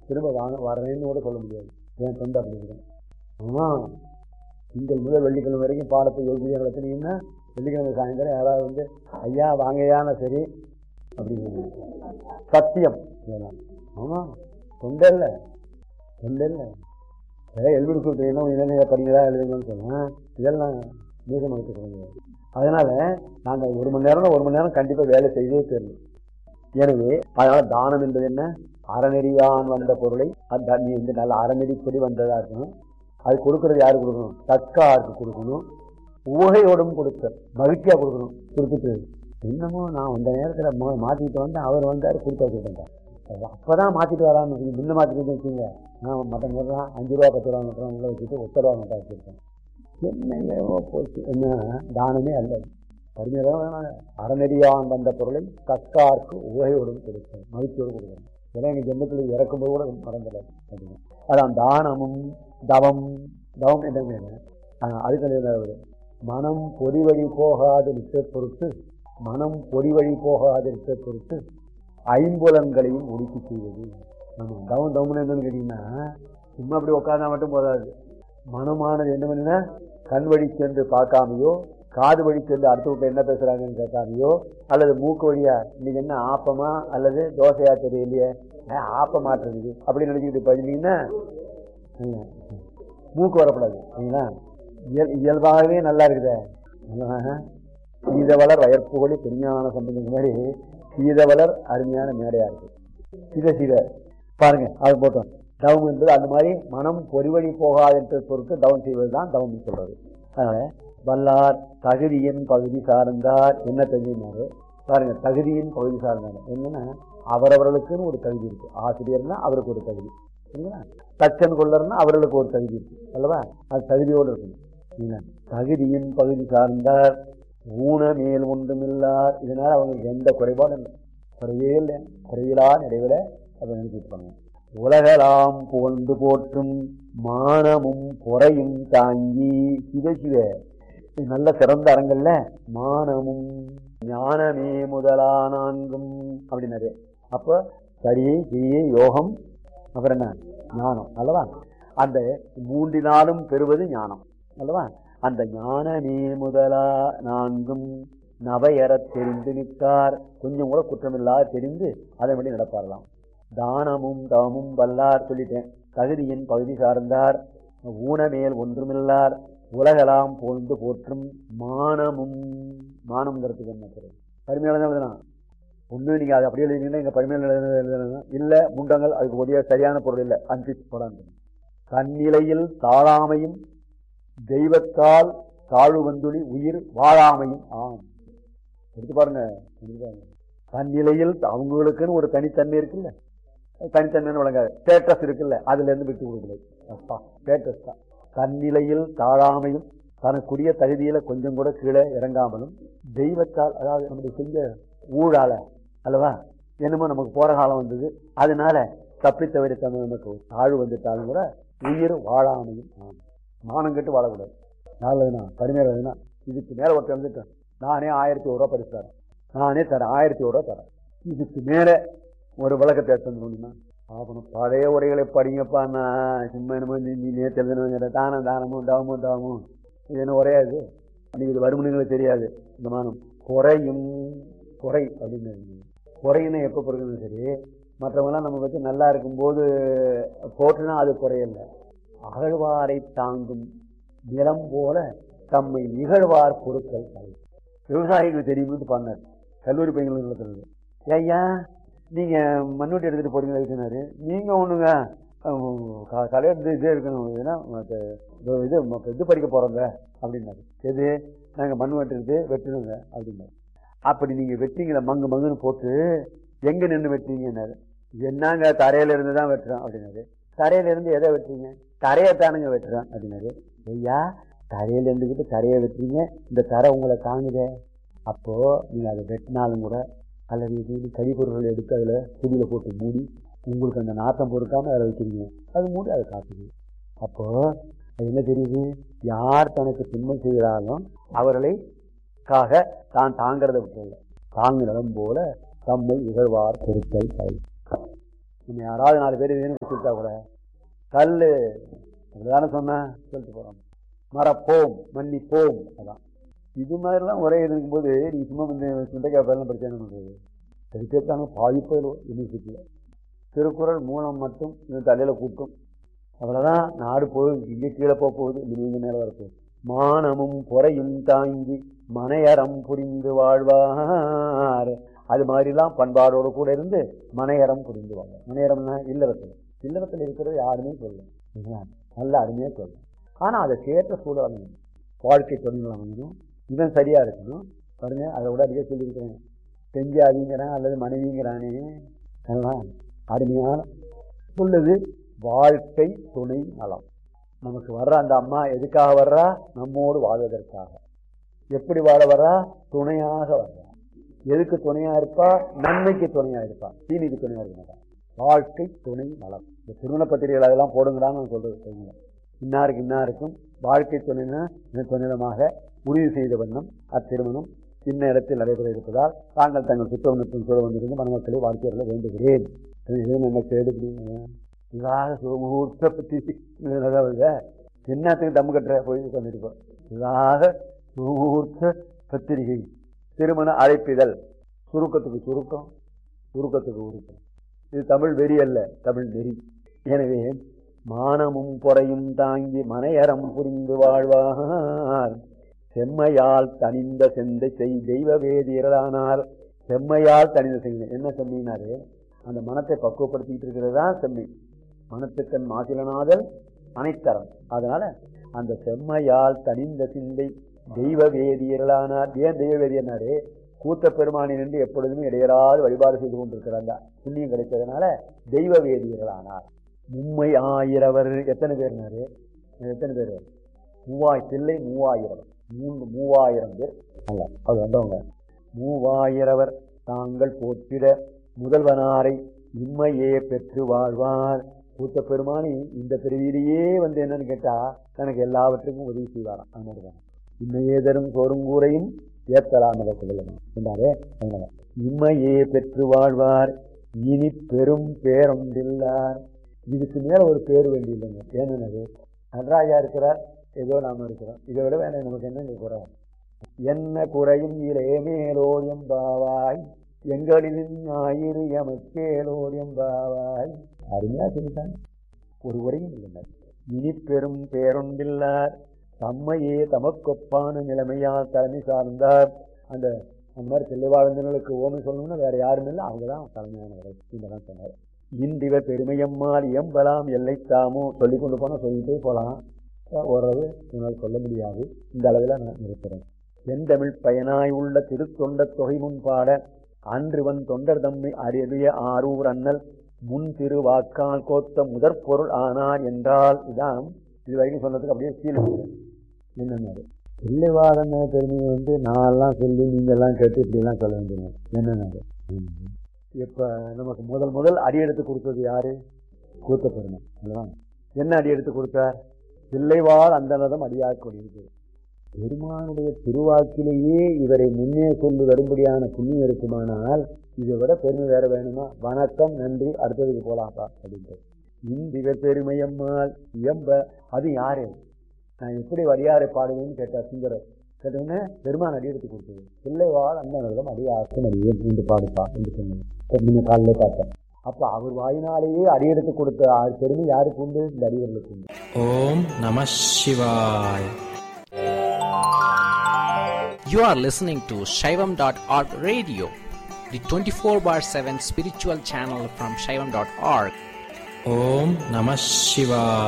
திரும்ப வாங்க வரேன்னு கூட சொல்ல முடியாது என் தொண்டு அப்படி இருக்கும் ஆமா திங்கள் முதல் வெள்ளிக்கிழமை வரைக்கும் பாடத்தை யோகியா நடத்தினீங்கன்னா வெள்ளிக்கிழமை சாயந்தரம் யாராவது வந்து ஐயா வாங்கயான சரி அப்படின்னு சத்தியம் இதெல்லாம் ஆமா தொண்டை இல்லை தொண்டை இல்லை ஏதோ எழுதி கொடுத்தீங்கன்னா இளைஞர படிங்களா எழுதுங்கன்னு சொன்னா இதெல்லாம் மீதம் எடுத்துக்கணும் அதனால நாங்கள் ஒரு மணி நேரம் ஒரு மணி நேரம் கண்டிப்பாக வேலை செய்தே தெரியணும் எனவே அதனால தானம் என்பது என்ன அறநெறியான் வந்த பொருளை அந்த நீ வந்து நல்ல அறநெறிப்படி வந்ததா இருக்கணும் அது கொடுக்கறது யாருக்கு கொடுக்கணும் தக்காருக்கு கொடுக்கணும் ஊகையோடும் கொடுக்க மகிழ்ச்சியா கொடுக்கணும் கொடுத்துட்டு என்னமோ நான் அந்த நேரத்தில் மாற்றிக்கிட்டு வந்தேன் அவர் வந்தார் கொடுத்து வச்சுட்டேன் அப்பதான் மாத்திட்டு வரான்னு வச்சுக்கோங்க. முன்ன மாத்திட்டு வச்சுங்க நான் மட்டன் போடுறான் அஞ்சு ரூபா பத்து ரூபா மட்டும் உள்ள வச்சுட்டு ஒத்த ரூபா மட்டும் வச்சுருக்கேன் என்னையோ போச்சு என்ன தானமே அல்ல பரிமையாக அறநெறியான் வந்த பொருளை தக்கார்க்கு உகையோடும் கொடுக்கும் மகிழ்ச்சியோடு கொடுக்கணும் இதெல்லாம் எங்கள் ஜென்மத்தில் இறக்கும்போது கூட மறந்துடாது அப்படின்னு அதான் தானமும் தவம் தவம் என்ன அதுக்கு என்ன மனம் பொறிவழி போகாது நிற்க பொறுத்து மனம் பொறிவழி போகாது நிற்க பொறுத்து ஐம்புலன்களையும் ஒடுக்கி செய்வது நம்ம தவம் தவம்னு என்னன்னு கேட்டீங்கன்னா சும்மா அப்படி உட்காந்தா மட்டும் போதாது மனமானது என்ன பண்ணுன்னா கண் வழி சென்று பார்க்காமையோ காது வழி சென்று அடுத்த வீட்டில் என்ன பேசுறாங்கன்னு கேட்காமையோ அல்லது மூக்கு வழியா இன்னைக்கு என்ன ஆப்பமா அல்லது தோசையா தெரியலையே ஏன் ஆப்ப மாற்றுறது அப்படின்னு நினைச்சுக்கிட்டு பண்ணிங்கன்னா ம், மூக்கு வரக்கூடாது சரிங்களா இயல் இயல்பாகவே நல்லா இருக்குதே சீதவளர் வயற்புகழி பெரியான சம்பந்தம் மாதிரி சீதவளர் அருமையான மேடையா இருக்கு சித சித பாருங்க அது போட்டோம் தவம் என்பது அந்த மாதிரி மனம் பொறிவழி போகாது என்ற பொறுத்து தவம் செய்வது தான் தவம் சொல்றது அதனால வல்லார் தகுதியின் பகுதி சார்ந்தார் என்ன தகுதினாரு பாருங்க தகுதியின் பகுதி சார்ந்தார் என்னன்னா அவரவர்களுக்குன்னு ஒரு தகுதி இருக்கு ஆசிரியர்னா அவருக்கு ஒரு தகுதி சரிங்களா தச்சன் கொள்ளர்னா அவர்களுக்கு ஒரு தகுதி இருக்கு அல்லவா அது தகுதியோடு இருக்கணும் சரிங்களா? தகுதியின் பகுதி சார்ந்தார் ஊன மேல் ஒன்றுமில்லார் இதனால அவங்களுக்கு எந்த குறைபாடும் இல்லை குறையே இல்லை குறையிலா நிறைவுல அதை நினைச்சிருப்பாங்க உலகலாம் புகழ்ந்து போற்றும் மானமும் பொறையும் தாங்கி சிவ சிவ இது நல்ல சிறந்த அரங்கல்ல மானமும் ஞானமே முதலா நான்கும் அப்படின்னாரு அப்போ சரியை கிரியை யோகம் அப்புறம் என்ன ஞானம் அல்லவா அந்த மூன்றினாலும் பெறுவது ஞானம் அல்லவா அந்த ஞானமே முதலா நான்கும் நவையறத் தெரிந்து நிற்கார் கொஞ்சம் கூட குற்றமில்லாத தெரிந்து அதன்படி நடப்பாரலாம் தானமும் தவமும் வல்லார் சொல்லிட்டேன் தகுதியின் பகுதி சார்ந்தார் ஊனமேல் ஒன்றுமில்லார் உலகலாம் போழ்ந்து போற்றும் மானமும் மானம்ங்கிறதுக்கு என்ன பொருள் பரிமையால தான் எழுதலாம் ஒன்று நீங்கள் அது அப்படியே எழுதினீங்கன்னா எங்கள் பரிமையில் எழுதணும் இல்லை முண்டங்கள் அதுக்கு ஒரே சரியான பொருள் இல்லை அன்பி போடாங்க தன்னிலையில் தாழாமையும் தெய்வத்தால் தாழ்வு வந்துளி உயிர் வாழாமையும் ஆம் எடுத்து பாருங்க எடுத்து பாருங்க. தன்னிலையில் அவங்களுக்குன்னு ஒரு தனித்தன்மை இருக்குல்ல தனித்தன்மைன்னு வழங்காது ஸ்டேட்டஸ் இருக்குல்ல அதுல இருந்து விட்டு கொடுக்கல அப்பா ஸ்டேட்டஸ் தான் தன்னிலையில் தாழாமையும் தனக்குரிய தகுதியில கொஞ்சம் கூட கீழே இறங்காமலும் தெய்வத்தால் அதாவது நம்முடைய செஞ்ச ஊழால அல்லவா என்னமோ நமக்கு போற காலம் வந்தது அதனால தப்பித்தவரை தன்மை நமக்கு ஒரு தாழ்வு வந்துட்டாலும் கூட உயிர் வாழாமையும் ஆம். மானம் கெட்டு வாழக்கூடாது நல்லதுண்ணா பரிமையில எழுதுனா இதுக்கு மேல ஒருத்தர் எழுந்துட்டேன் நானே ஆயிரத்தி ஒரு ரூபா பரிசு தரேன் நானே தரேன் ஆயிரத்தி ஒரு ரூபா தரேன் இதுக்கு மேல ஒரு விளக்கத்தை எடுத்துக்கணும்னா ஆகணும் பழைய உரைகளை படிங்கப்பா நான் சும்மா என்னமோ நீ நீ நேற்று எழுதணுங்கிற தானம் தானமும் தவமும் தவமும் இது என்ன உரையாது நீங்க இது வருமானங்களுக்கு தெரியாது இந்த மானம் குறையும் குறை அப்படின்னு குறையினா எப்போ பிறகுன்னு சரி மற்றவங்களாம் நம்ம வச்சு நல்லா இருக்கும்போது போட்டுனா அது குறையல அகழ்வாரை தாங்கும் நிலம் போல தம்மை இகழ்வார் பொருட்கள் தலை விவசாயிகள் தெரியும்னு பண்ணார் கல்லூரி பையன்கள் நடத்துறது ஐயா நீங்க மண்வெட்டி எடுத்துட்டு போறீங்களா வீட்டுனாரு நீங்க ஒண்ணுங்க கலையை இருந்து இதே இருக்கணும் இதுன்னா மத்த இதோ இது ம- இது படிக்க போறோங்க அப்படின்னாரு எது நாங்க மண் வெட்டுறது வெட்டணுங்க அப்படின்னாரு அப்படி நீங்க வெட்டிங்களா மங்கு மங்குன்னு போட்டு எங்க நின்று வெட்டுறீங்கன்னாரு என்னங்க தரையில இருந்து தான் வெட்டுறோம் அப்படின்னாரு தரையில இருந்து எதை வெட்டுறீங்க தரையை தானுங்க வெட்டுறோம் அப்படின்னாரு ஐயா தரையில இருந்துக்கிட்டு தரையை வெட்டுறீங்க இந்த தரை உங்களை தாங்குதே அப்போ நீங்க அதை வெட்டினாலும் கூட அல்லது இது கரிபொருள்கள் எடுத்து அதுல துணியில போட்டு மூடி உங்களுக்கு அந்த நாத்தம் பொறுக்காம அதில் வைக்கிறீங்க அது மூடி அதை காட்டுது அப்போ அது என்ன தெரியுது யார் தனக்கு திண்மை செய்கிறாலும் அவர்களை காக தான் தாங்கிறத விட்டுல தாங்கிறதும் போல தம்மை இகழ்வார் பொருட்கள் தலை நம்ம யாராவது நாலு பேர் வேணும் சொல்லிட்டா கூட கல் அப்படிதானே சொன்னேன் சொல்லிட்டு போகிறோம் மறப்போம் மன்னிப்போம் அதான் இது மாதிரிலாம் ஒரே இருக்கும்போது நீ சும்மா வந்து சுண்டைக்காய் பேரெல்லாம் படிச்சா என்ன பண்ணுறது படிக்கிறதாங்க பாதிப்போ யூனிவர்சிட்டியில் திருக்குறள் மூலம் மட்டும் இந்த தலையில் கூட்டும் அவ்வளோதான் நாடு போகுது இங்கே கீழே போக போகுது இங்கே மேலே வரப்போகுது மானமும் பொறையும் தாங்கி மனையறம் புரிந்து வாழ்வார் அது மாதிரிலாம் பண்பாடோடு கூட இருந்து மனையறம் புரிந்து வாழ்வார் மனையரம்னா இல்லறத்தில் இல்லறத்தில் இருக்கிறது யாருமே சொல்லலாம் நல்ல அருமையாக சொல்லலாம் ஆனால் அதை கேட்ட சூழல் அமையணும் வாழ்க்கை தொழில் அமையணும் இவன் சரியாக இருக்கணும் பாருங்க அதை விட அதிக சொல்லியிருக்கிறேன் செஞ்சாதிங்கிறான் அல்லது மனைவிங்கிறானே அதெல்லாம் அருமையான சொல்லுது வாழ்க்கை துணை நலம் நமக்கு வர்ற அந்த அம்மா எதுக்காக வர்றா நம்மோடு வாழ்வதற்காக எப்படி வாழ வர்றா துணையாக வர்றா எதுக்கு துணையா இருப்பா நன்மைக்கு துணையா இருப்பா தீனிக்கு துணையா இருக்க மாட்டா வாழ்க்கை துணை நலம் இந்த திருமண பத்திரிகைகள் அதெல்லாம் போடுங்கடான்னு நான் சொல்றது சொல்லுங்க இன்னாருக்கு இன்னாருக்கும் வாழ்க்கை துணைனா துணைதமாக உறுதி செய்த வண்ணம் அத்திருமணம் சின்ன இடத்தில் நடைபெற இருப்பதால் தாங்கள் தங்கள் சுத்தவனத்தின் சூழ வந்திருந்து மணமக்களை வாழ்க்கையர்களை வேண்டுகிறேன் என்ன கேடுக்கிறீங்க இதாக சுமுகூர்த்த பற்றி என்னத்துக்கு தம்மு கட்டுற போய் உட்காந்துருப்போம் இதாக சுமுகூர்த்த பத்திரிகை திருமண அழைப்பிதழ் சுருக்கத்துக்கு சுருக்கம் சுருக்கத்துக்கு உருக்கம் இது தமிழ் வெறி அல்ல தமிழ் நெறி எனவே மானமும் பொறையும் தாங்கி மனையறம் புரிந்து வாழ்வார் செம்மையால் தனிந்த செந்தை செய் தெய்வ வேதியரானார் செம்மையால் தனிந்த செய் என்ன செம்மைனாரு அந்த மனத்தை பக்குவப்படுத்திக்கிட்டு இருக்கிறது தான் செம்மை மனத்துக்கண் மாசிலனாதல் அனைத்தரம் அதனால அந்த செம்மையால் தனிந்த சிந்தை தெய்வ வேதியர்களானார் ஏன் தெய்வ வேதியனாரு கூத்த பெருமானி நின்று எப்பொழுதுமே இடையராது வழிபாடு செய்து கொண்டிருக்கிறாங்க புண்ணியம் கிடைச்சதுனால தெய்வ வேதியர்களானார் மும்மை ஆயிரவர் எத்தனை பேர்னாரு எத்தனை பேர் மூவாய் பிள்ளை மூவாயிரம் மூன்று மூவாயிரம் பேர் அல்ல அது வந்தவங்க மூவாயிரவர் தாங்கள் போற்றிட முதல்வனாரை இம்மையே பெற்று வாழ்வார் கூத்த பெருமானி இந்த பிரிவிலேயே வந்து என்னன்னு கேட்டா தனக்கு எல்லாவற்றுக்கும் உதவி செய்வாராம் அது மாதிரி தான் இம்மையே தரும் சோறுங்கூரையும் ஏத்தலாம் என்றாரே இம்மையே பெற்று வாழ்வார் இனி பெரும் பேரொன்றில்லார் இதுக்கு மேல ஒரு பேர் வேண்டியில்லைங்க ஏன்னு நடராஜா இருக்கிறார் ஏதோ நாம இருக்கிறோம் இதை விட வேணாம் நமக்கு என்ன குறை என்ன குறையும் இலே மேலோர் எம்பாவாய் எங்களில் ஞாயிறு எமக்கேலோர் எம்பாவாய் அருமையா சொல்லிட்டாங்க ஒரு குறையும் இல்லைங்க இனி பெரும் பேரொன்றில்லார் தம்மையே தமக்கொப்பான நிலைமையால் தலைமை சார்ந்தார் அந்த அந்த மாதிரி தெளிவாழ்ந்தவர்களுக்கு ஓமை சொல்லணும்னா வேற யாரும் இல்லை அவங்க தான் தலைமையானவர்கள் இந்த சொன்னார் இன்றிவ பெருமையம்மாள் எம்பலாம் எல்லை தாமோ சொல்லி கொண்டு போனால் சொல்லிட்டே போகலாம் ஓரளவு என்னால் சொல்ல முடியாது இந்த அளவில் நான் இருக்கிறேன் செந்தமிழ் பயனாய் உள்ள திருத்தொண்ட தொகை முன்பாட அன்றுவன் தொண்டர் தம்மை அறிய ஆரூர் அண்ணல் முன் திரு வாக்கால் கோத்த முதற் பொருள் ஆனார் என்றால் இதான் இது வரைக்கும் சொன்னதுக்கு அப்படியே கீழே என்னன்னாரு பிள்ளைவாதம் பெருமையை வந்து நான்லாம் சொல்லி நீங்கள்லாம் கேட்டு இப்படிலாம் சொல்ல வேண்டியது என்னன்னாரு இப்போ நமக்கு முதல் முதல் அடியெடுத்து கொடுத்தது யாரு கூத்த பெருமை என்ன அடியெடுத்து கொடுத்தார் பிள்ளைவாழ் அந்தனதம் அடியாக கொண்டிருக்கிறது பெருமானுடைய திருவாக்கிலேயே இவரை முன்னே கொண்டு வரும்படியான புண்ணியம் இருக்குமானால் இதை விட பெருமை வேற வேணுமா வணக்கம் நன்றி அடுத்ததுக்கு போலாம்ப்பா அப்படின்ட்டு இந்திவ பெருமையம்மாள் இயம்ப அது யாரு நான் எப்படி வரியாரை பாடுவேன்னு கேட்டார் சுந்தரர் கேட்டோன்னே பெருமான் அடி எடுத்து கொடுத்தது பிள்ளைவாள் அந்த நிலம் அடியாக்கும் அடியே என்று பாடுப்பா என்று சொன்னேன் நீங்க காலையில் பார்த்தேன் அப்ப அவர் வாயினாலேயே அடியெடுத்து கொடுத்த பெருமை யாருக்கு உண்டு இந்த அடிவர்களுக்கு உண்டு ஓம் நம சிவாய் You are listening to Shaivam.org radio, the 24 bar 7 spiritual channel from Shaivam.org. Om Namah Shivaya.